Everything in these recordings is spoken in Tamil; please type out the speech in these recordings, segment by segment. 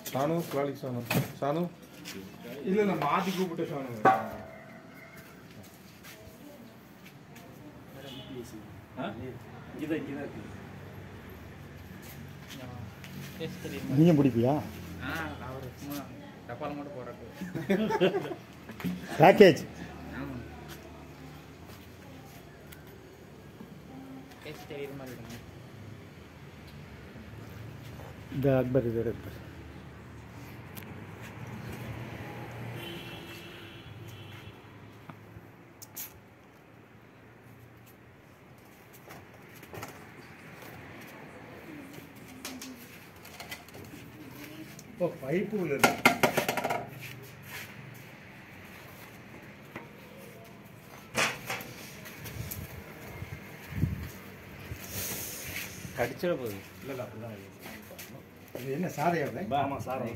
சானு குலாலிக் சானு சானு இல்ல இல்ல மாத்தி கூப்பிட்டு ஷானு நீயும் பிடிப்பியா ஆ அவர் சும்மா டப்பால் மட்டும் போடுறது பேக்கேஜ் ஆமாம் டேஸ்ட் தெரியுற மாதிரி இருக்குங்க இந்த அக்பர் இது அக்பர் ஓ பைப்பு உள்ள இருக்கு கடிச்சிட போகுது இல்ல இல்ல அப்படிதான் இது என்ன சாரையா ஆமா சாரை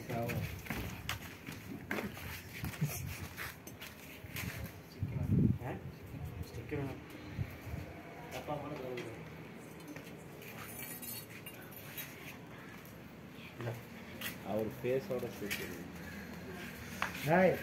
அவர் ஃபேஸோட சேர்த்து ஹாய்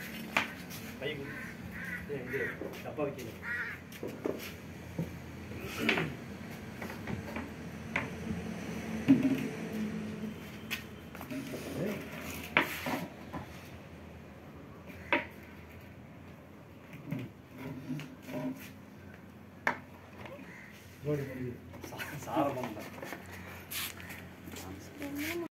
சாரம்